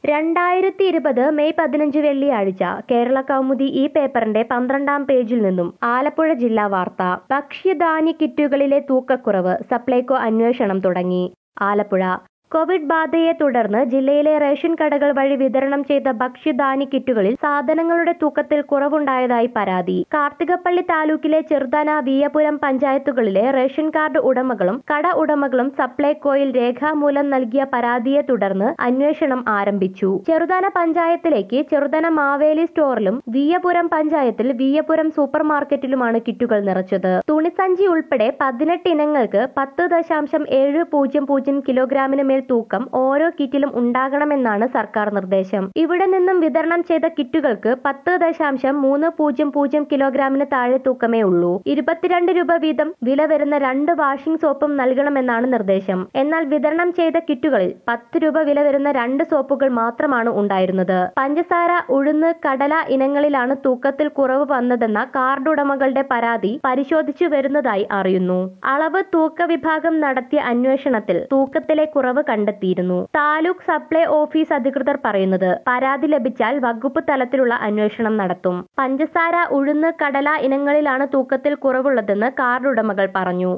രണ്ടായിരത്തി ഇരുപത് മെയ് പതിനഞ്ച് വെള്ളിയാഴ്ച കേരള കൗമുദി ഈ പേപ്പറിന്റെ പന്ത്രണ്ടാം പേജിൽ നിന്നും ആലപ്പുഴ ജില്ലാ വാർത്ത ഭക്ഷ്യധാന്യ കിറ്റുകളിലെ തൂക്കക്കുറവ് സപ്ലൈകോ അന്വേഷണം തുടങ്ങി ആലപ്പുഴ കോവിഡ് ബാധയെ തുടർന്ന് ജില്ലയിലെ റേഷൻ കടകൾ വഴി വിതരണം ചെയ്ത ഭക്ഷ്യധാന്യ കിറ്റുകളിൽ സാധനങ്ങളുടെ തൂക്കത്തിൽ കുറവുണ്ടായതായി പരാതി കാർത്തികപ്പള്ളി താലൂക്കിലെ ചെറുതാന വിയപുരം പഞ്ചായത്തുകളിലെ റേഷൻ കാർഡ് ഉടമകളും കട ഉടമകളും സപ്ലൈകോയിൽ രേഖാമൂലം നൽകിയ പരാതിയെ തുടർന്ന് അന്വേഷണം ആരംഭിച്ചു ചെറുതാന പഞ്ചായത്തിലേക്ക് ചെറുതാന മാവേലി സ്റ്റോറിലും വിയപുരം പഞ്ചായത്തിൽ വിയപുരം സൂപ്പർ മാർക്കറ്റിലുമാണ് കിറ്റുകൾ നിറച്ചത് തുണിസഞ്ചി ഉൾപ്പെടെ പതിനെട്ട് ഇനങ്ങൾക്ക് പത്ത് ദശാംശം ഏഴ് പൂജ്യം പൂജ്യം കിലോഗ്രാമിന് മേൽ തൂക്കം ഓരോ കിറ്റിലും ഉണ്ടാകണമെന്നാണ് സർക്കാർ നിർദ്ദേശം ഇവിടെ നിന്നും വിതരണം ചെയ്ത കിറ്റുകൾക്ക് പത്ത് ദശാംശം മൂന്ന് പൂജ്യം പൂജ്യം കിലോഗ്രാമിന് താഴെ തൂക്കമേ ഉള്ളൂ ഇരുപത്തിരണ്ട് രൂപ വീതം വില വരുന്ന രണ്ട് വാഷിംഗ് സോപ്പും നൽകണമെന്നാണ് നിർദ്ദേശം എന്നാൽ വിതരണം ചെയ്ത കിറ്റുകളിൽ പത്ത് രൂപ വില വരുന്ന രണ്ട് സോപ്പുകൾ മാത്രമാണ് ഉണ്ടായിരുന്നത് പഞ്ചസാര ഉഴുന്ന് കടല ഇനങ്ങളിലാണ് തൂക്കത്തിൽ കുറവ് വന്നതെന്ന കാർഡ് ഉടമകളുടെ പരാതി പരിശോധിച്ചു വരുന്നതായി അറിയുന്നു അളവ് തൂക്ക വിഭാഗം നടത്തിയ അന്വേഷണത്തിൽ തൂക്കത്തിലെ കുറവ് കണ്ടെത്തിയിരുന്നു താലൂക്ക് സപ്ലൈ ഓഫീസ് അധികൃതർ പറയുന്നത് പരാതി ലഭിച്ചാൽ വകുപ്പ് തലത്തിലുള്ള അന്വേഷണം നടത്തും പഞ്ചസാര ഉഴുന്ന് കടല ഇനങ്ങളിലാണ് തൂക്കത്തിൽ കുറവുള്ളതെന്ന് കാർഡ് ഉടമകൾ പറഞ്ഞു